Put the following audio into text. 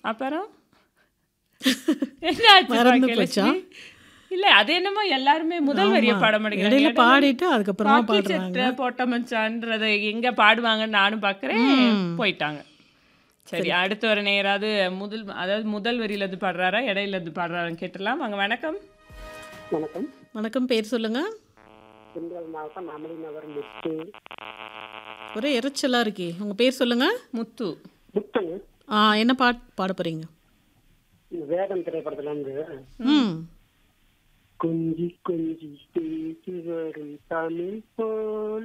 அப்புறம் என்னாச்சு மறந்து பாக்கியலட்சுமி? போச்சா? இல்ல அது என்னமோ எல்லாருமே முதல் வரிய ஆமா. பாட இடையில மாட்டேங்கிறாங்க பாடிட்டு அதுக்கப்புறமா பாக்கி பாடுறாங்க சட்டை போட்ட மச்சான்றதை எங்க பாடுவாங்கன்னு நானும் பாக்குறேன் ம். போயிட்டாங்க சரி அடுத்து வர நேராவது முதல் அதாவது முதல் வரியில இருந்து பாடுறாரா இடையில இருந்து பாடுறாரான்னு கேட்டுடலாம் வாங்க வணக்கம் வணக்கம் வணக்கம் பேர் சொல்லுங்க திண்டுக்கல் மாவட்டம் அமளி நகர் முத்து ஒரே இறைச்சலா இருக்கே உங்க பேர் சொல்லுங்க முத்து முத்துங்க ஆ என்ன பாட் பாட போறீங்க இந்த வேதம் திரைப்படத்துல இருந்து ம் கொஞ்சி கொஞ்சி பேசி வரும் தமிழ் போல